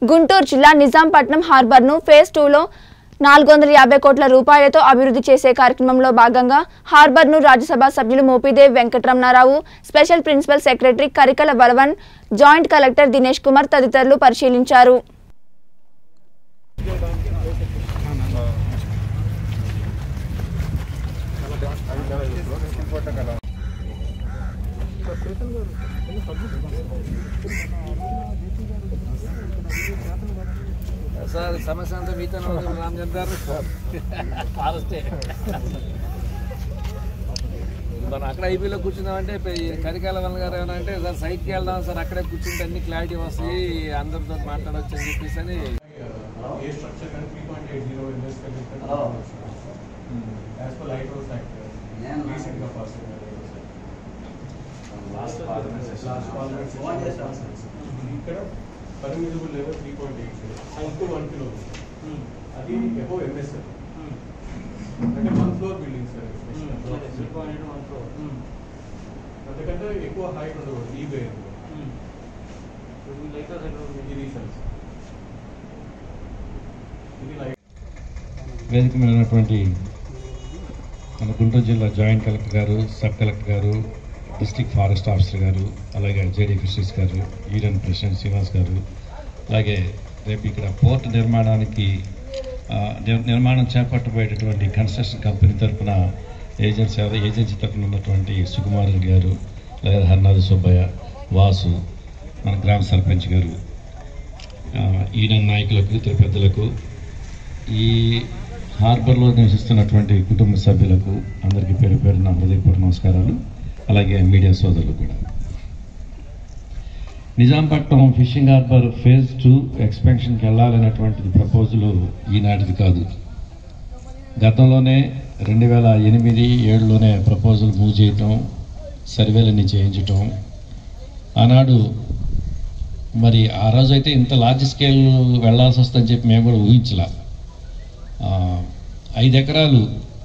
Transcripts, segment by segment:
గుంటూరు జిల్లా నిజాంపట్నం హార్బర్ను ఫేజ్ టూలో నాలుగు వందల యాభై కోట్ల రూపాయలతో అభివృద్ధి చేసే కార్యక్రమంలో భాగంగా హార్బర్ను రాజ్యసభ సభ్యులు Mopidevi Venkataramana Rao special principal secretary Karikala Valaven joint collector Dinesh Kumar తదితరులు పరిశీలించారు సార్ సమస్య అంతా మీతో రామచంద్ర గారు ఫారెస్టే మనం అక్కడ ఐపీలో కూర్చుందామంటే కరికాల వల్ల గారు ఏమన్నా అంటే సార్ సైట్కి వెళ్దాం సార్ అక్కడే కూర్చుంటే అన్ని క్లారిటీ వస్తాయి అందరితో మాట్లాడవచ్చు అని చెప్పేసి అని A structure can 3.80 invest condition. As per Lighthouse Act. Recent గా pass అయిన Lighthouse Act. Last parliament session. Last parliament session. ఇక్కడ permissible level three point eight zero ఇంకో వన్ కిలోమీటర్ అది ఎబో ఎంఎస్ఎల్ అంటే వన్ ఫ్లోర్ బిల్డింగ్ సార్ అంతకంటే ఎక్కువ height ఉండకూడదు ఈ బేర్ ఇది సార్ ఇది లైట్ వేదిక మీద ఉన్నటువంటి మన గుంటూరు జిల్లా జాయింట్ కలెక్టర్ గారు సబ్ కలెక్టర్ గారు డిస్ట్రిక్ట్ ఫారెస్ట్ ఆఫీసర్ గారు అలాగే జేడీ ఫిషరీస్ గారు యూనియన్ ప్రెసిడెంట్ శ్రీనివాస్ గారు అలాగే రేపు ఇక్కడ పోర్ట్ నిర్మాణానికి ఆ, నిర్- నిర్మాణం చేపట్టబోయేటటువంటి కన్స్ట్రక్షన్ కంపెనీ తరఫున ఏజెన్సీ ఏజెన్సీ తరఫున ఉన్నటువంటి సుకుమార్ రెడ్డి గారు అలాగే హర్నాథ్ సుబ్బయ్య వాసు మన గ్రామ సర్పంచ్ గారు ఆ, యూనియన్ నాయకులకు ఇతర పెద్దలకు ఈ హార్బర్లో నివసిస్తున్నటువంటి కుటుంబ సభ్యులకు అందరికీ పేరు పేరున హృదయపూర్వక నమస్కారాలు అలాగే మీడియా సోదరులు కూడా Nizampatnam fishing harbour phase two ఎక్స్పెన్షన్కి వెళ్ళాలనేటువంటిది ప్రపోజల్ ఈనాటిది కాదు గతంలోనే రెండు వేల ఎనిమిది ఏడులోనే ప్రపోజల్ మూవ్ చేయటం సర్వేలన్నీ చేయించటం ఆనాడు మరి ఆ రోజు అయితే ఇంత లార్జ్ స్కేల్ వెళ్ళాల్సి వస్తుందని చెప్పి మేము కూడా ఊహించలా ఆ, ఐదు ఎకరాలు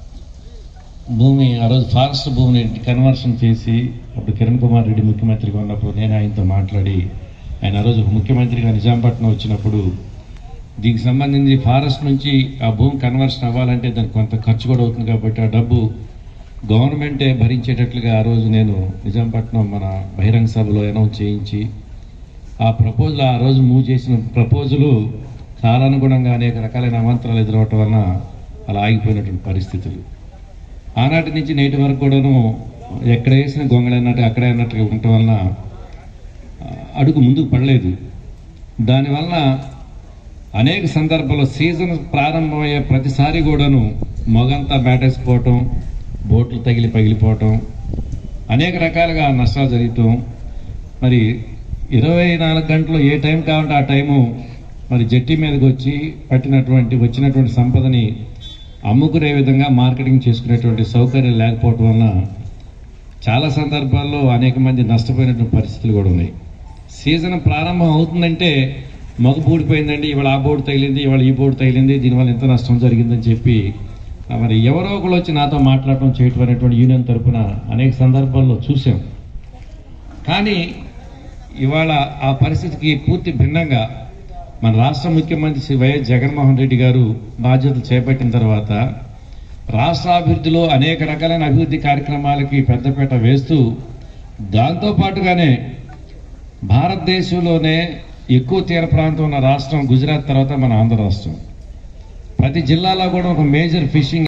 భూమి ఆ రోజు ఫారెస్ట్ భూమిని కన్వర్షన్ చేసి అప్పుడు కిరణ్ కుమార్ రెడ్డి ముఖ్యమంత్రిగా ఉన్నప్పుడు నేను ఆయనతో మాట్లాడి ఆయన ఆ రోజు ముఖ్యమంత్రిగా నిజాంపట్నం వచ్చినప్పుడు దీనికి సంబంధించి ఫారెస్ట్ నుంచి ఆ భూమి కన్వర్షన్ అవ్వాలంటే దానికి కొంత ఖర్చు కూడా అవుతుంది కాబట్టి ఆ డబ్బు గవర్నమెంటే భరించేటట్లుగా ఆ రోజు నేను నిజాంపట్నం మన బహిరంగ సభలో అనౌన్స్ చేయించి ఆ ప్రపోజల్ ఆ రోజు మూవ్ చేసిన ప్రపోజలు కాలానుగుణంగా అనేక రకాలైన అవాంతరాలు ఎదురవటం వలన అలా ఆగిపోయినటువంటి పరిస్థితులు ఆనాటి నుంచి నేటి వరకు కూడాను ఎక్కడ వేసిన గొంగళన్నట్టు అక్కడే అన్నట్టుగా ఉండటం వలన ఆ, అడుగు ముందుకు పడలేదు దానివలన అనేక సందర్భాల్లో సీజన్ ప్రారంభమయ్యే ప్రతిసారి కూడాను మొగంతా బేటేసిపోవటం బోట్లు తగిలి పగిలిపోవటం అనేక రకాలుగా నష్టాలు జరగటం మరి ఇరవై నాలుగు గంటలు ఏ టైం కావాలంటే ఆ టైము మరి జట్టి మీదకి వచ్చి పట్టినటువంటి వచ్చినటువంటి సంపదని అమ్ముకునే విధంగా మార్కెటింగ్ చేసుకునేటువంటి సౌకర్యం లేకపోవటం వలన చాలా సందర్భాల్లో అనేక మంది నష్టపోయినటువంటి పరిస్థితులు కూడా ఉన్నాయి సీజన్ ప్రారంభం అవుతుందంటే మగ బూడిపోయిందండి ఇవాళ ఆ బోర్డు తగిలింది ఇవాళ ఈ బోర్డు తగిలింది దీనివల్ల ఎంత నష్టం జరిగిందని చెప్పి ఆ, మరి ఎవరో ఒకరు వచ్చి నాతో మాట్లాడటం చేయటం అనేటువంటి యూనియన్ తరపున అనేక సందర్భాల్లో చూసాం కానీ ఇవాళ ఆ పరిస్థితికి పూర్తి భిన్నంగా మన రాష్ట్ర ముఖ్యమంత్రి శ్రీ వైఎస్ జగన్మోహన్ రెడ్డి గారు బాధ్యతలు చేపట్టిన తర్వాత రాష్ట్ర అభివృద్ధిలో అనేక రకాలైన అభివృద్ధి కార్యక్రమాలకి పెద్దపీట వేస్తూ దాంతో పాటుగానే భారతదేశంలోనే ఎక్కువ తీర ప్రాంతం ఉన్న రాష్ట్రం గుజరాత్ తర్వాత మన ఆంధ్ర రాష్ట్రం ప్రతి జిల్లాలో కూడా ఒక మేజర్ ఫిషింగ్